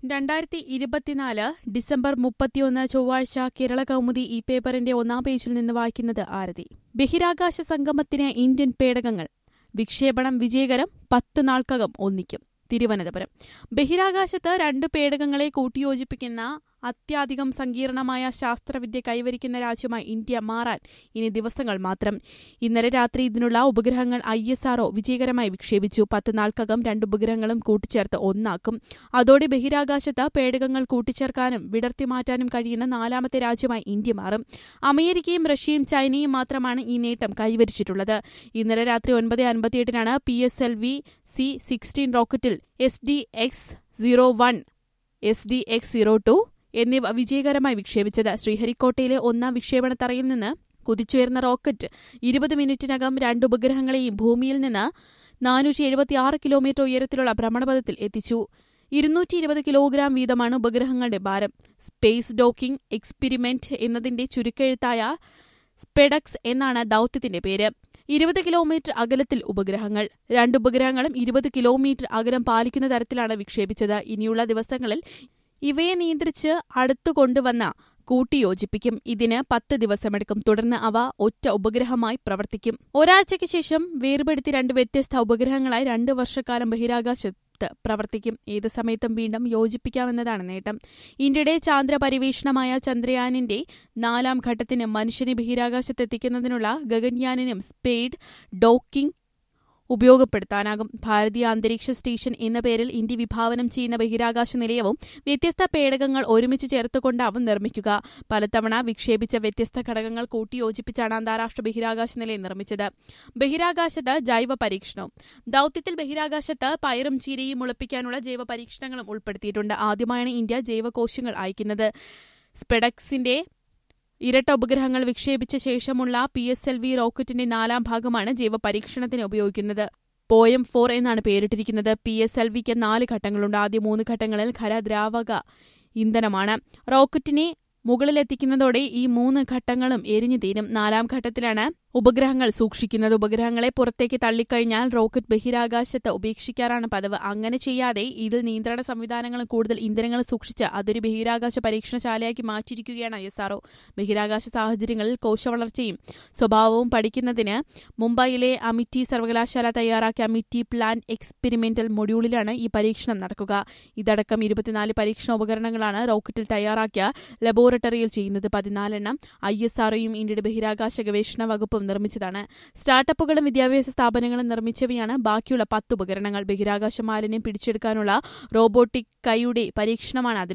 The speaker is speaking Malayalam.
രണ്ടായിരത്തി ഇരുപത്തിനാല് ഡിസംബർ മുപ്പത്തിയൊന്ന് ചൊവ്വാഴ്ച കേരള കൗമുദി ഈ പേപ്പറിന്റെ ഒന്നാം പേജിൽ നിന്ന് വായിക്കുന്നത് ആരതി ബഹിരാകാശ സംഗമത്തിന് ഇന്ത്യൻ പേടകങ്ങൾ വിക്ഷേപണം വിജയകരം പത്ത് നാൾക്കകം ഒന്നിക്കും തിരുവനന്തപുരം ബഹിരാകാശത്ത് രണ്ട് പേടകങ്ങളെ കൂട്ടിയോജിപ്പിക്കുന്ന അത്യാധികം സങ്കീർണമായ ശാസ്ത്രവിദ്യ കൈവരിക്കുന്ന രാജ്യമായി ഇന്ത്യ മാറാൻ ഇനി ദിവസങ്ങൾ മാത്രം ഇന്നലെ രാത്രി ഇതിനുള്ള ഉപഗ്രഹങ്ങൾ ഐ എസ് ആർഒ വിജയകരമായി വിക്ഷേപിച്ചു പത്ത് നാൾക്കകം രണ്ട് ഉപഗ്രഹങ്ങളും കൂട്ടിച്ചേർത്ത് ഒന്നാക്കും അതോടെ ബഹിരാകാശത്ത് പേടകങ്ങൾ കൂട്ടിച്ചേർക്കാനും വിടർത്തി മാറ്റാനും കഴിയുന്ന നാലാമത്തെ രാജ്യമായി ഇന്ത്യ മാറും അമേരിക്കയും റഷ്യയും ചൈനയും മാത്രമാണ് ഈ നേട്ടം കൈവരിച്ചിട്ടുള്ളത് ഇന്നലെ രാത്രി ഒൻപത് അൻപത്തിയെട്ടിനാണ് P S L V C sixteen റോക്കറ്റിൽ S D X zero one S D X zero two എന്നിവ വിജയകരമായി വിക്ഷേപിച്ചത് ശ്രീഹരിക്കോട്ടയിലെ ഒന്നാം വിക്ഷേപണത്തറയിൽ നിന്ന് കുതിച്ചുയർന്ന റോക്കറ്റ് ഇരുപത് മിനിറ്റിനകം രണ്ട് ഉപഗ്രഹങ്ങളെയും ഭൂമിയിൽ നിന്ന് നാനൂറ്റി എഴുപത്തിയാറ് കിലോമീറ്റർ ഉയരത്തിലുള്ള ഭ്രമണപഥത്തിൽ എത്തിച്ചു ഇരുന്നൂറ്റി ഇരുപത് കിലോഗ്രാം വീതമാണ് ഉപഗ്രഹങ്ങളുടെ ഭാരം സ്പേസ് ഡോക്കിംഗ് എക്സ്പെരിമെന്റ് എന്നതിന്റെ ചുരുക്കെഴുത്തായ സ്പെഡക്സ് എന്നാണ് ദൌത്യത്തിന്റെ പേര് ഇരുപത് കിലോമീറ്റർ അകലത്തിൽ ഉപഗ്രഹങ്ങൾ രണ്ട് ഉപഗ്രഹങ്ങളും ഇരുപത് കിലോമീറ്റർ അകലം പാലിക്കുന്ന തരത്തിലാണ് വിക്ഷേപിച്ചത് ഇനിയുള്ള ദിവസങ്ങളിൽ ഇവയെ നിയന്ത്രിച്ച് അടുത്തു കൊണ്ടുവന്ന കൂട്ടിയോജിപ്പിക്കും ഇതിന് പത്ത് ദിവസമെടുക്കും തുടർന്ന് അവ ഒറ്റ ഉപഗ്രഹമായി പ്രവർത്തിക്കും ഒരാഴ്ചയ്ക്ക് ശേഷം വേർപെടുത്തി രണ്ട് വ്യത്യസ്ത ഉപഗ്രഹങ്ങളായി രണ്ട് വർഷക്കാലം ബഹിരാകാശത്ത് പ്രവർത്തിക്കും ഏത് സമയത്തും വീണ്ടും യോജിപ്പിക്കാമെന്നതാണ് നേട്ടം ഇന്ത്യയുടെ ചാന്ദ്ര പര്യവേഷണമായ ചന്ദ്രയാനിന്റെ നാലാം ഘട്ടത്തിന് മനുഷ്യനെ ബഹിരാകാശത്തെത്തിക്കുന്നതിനുള്ള ഗഗൻയാനിനും സ്പേഡ് ഡോക്കിംഗ് ഉപയോഗപ്പെടുത്താനാകും ഭാരതീയ അന്തരീക്ഷ സ്റ്റേഷൻ എന്ന പേരിൽ ഇന്ത്യ വിഭാവനം ചെയ്യുന്ന ബഹിരാകാശ നിലയവും വ്യത്യസ്ത പേടകങ്ങൾ ഒരുമിച്ച് ചേർത്തുകൊണ്ടാവും നിർമ്മിക്കുക പലതവണ വിക്ഷേപിച്ച വ്യത്യസ്ത ഘടകങ്ങൾ കൂട്ടിയോജിപ്പിച്ചാണ് അന്താരാഷ്ട്ര ബഹിരാകാശ നിലയം നിർമ്മിച്ചത് ബഹിരാകാശത്ത് ജൈവ പരീക്ഷണവും ദൌത്യത്തിൽ ബഹിരാകാശത്ത് പയറും ചീരയും മുളപ്പിക്കാനുള്ള ജൈവ പരീക്ഷണങ്ങളും ഉൾപ്പെടുത്തിയിട്ടുണ്ട് ആദ്യമായാണ് ഇന്ത്യ ജൈവകോശങ്ങൾ അയക്കുന്നത് സ്പെഡക്സിന്റെ ഇരട്ട ഉപഗ്രഹങ്ങൾ വിക്ഷേപിച്ച ശേഷമുള്ള പി എസ് എൽ വി റോക്കറ്റിന്റെ നാലാം ഭാഗമാണ് ജൈവ പരീക്ഷണത്തിന് ഉപയോഗിക്കുന്നത് പോയം ഫോർ എന്നാണ് പേരിട്ടിരിക്കുന്നത് പി എസ് എൽ വിക്ക് നാല് ഘട്ടങ്ങളുണ്ട് ആദ്യ മൂന്ന് ഘട്ടങ്ങളിൽ ഖരദ്രാവക ഇന്ധനമാണ് റോക്കറ്റിനെ മുകളിലെത്തിക്കുന്നതോടെ ഈ മൂന്ന് ഘട്ടങ്ങളും എരിഞ്ഞു തീരും നാലാം ഘട്ടത്തിലാണ് ഉപഗ്രഹങ്ങൾ സൂക്ഷിക്കുന്നത് ഉപഗ്രഹങ്ങളെ പുറത്തേക്ക് തള്ളിക്കഴിഞ്ഞാൽ റോക്കറ്റ് ബഹിരാകാശത്ത് ഉപേക്ഷിക്കാറാണ് പതിവ് അങ്ങനെ ചെയ്യാതെ ഇതിൽ നിയന്ത്രണ സംവിധാനങ്ങളും കൂടുതൽ ഇന്ധനങ്ങൾ സൂക്ഷിച്ച് അതൊരു ബഹിരാകാശ പരീക്ഷണശാലയാക്കി മാറ്റിയിരിക്കുകയാണ് ഐ എസ് ആർഒ ബഹിരാകാശ സാഹചര്യങ്ങളിൽ കോശവളർച്ചയും സ്വഭാവവും പഠിക്കുന്നതിന് മുംബൈയിലെ അമിറ്റി സർവകലാശാല തയ്യാറാക്കിയ അമിറ്റി പ്ലാൻ എക്സ്പെരിമെന്റൽ മൊഡ്യൂളിലാണ് ഈ പരീക്ഷണം നടക്കുക ഇതടക്കം ഇരുപത്തിനാല് പരീക്ഷണ ഉപകരണങ്ങളാണ് റോക്കറ്റിൽ തയ്യാറാക്കിയ ലബോറട്ടറിയിൽ ചെയ്യുന്നത് പതിനാലെണ്ണം ഐ എസ് ആർഒയും ഇന്ത്യയുടെ ബഹിരാകാശ ഗവേഷണ വകുപ്പും നിർമ്മിച്ചതാണ് സ്റ്റാർട്ടപ്പുകളും വിദ്യാഭ്യാസ സ്ഥാപനങ്ങളും നിർമ്മിച്ചവയാണ് ബാക്കിയുള്ള പത്ത് ഉപകരണങ്ങൾ ബഹിരാകാശ മാലിന്യം പിടിച്ചെടുക്കാനുള്ള റോബോട്ടിക് കൈയുടെ പരീക്ഷണമാണ് അതിൽ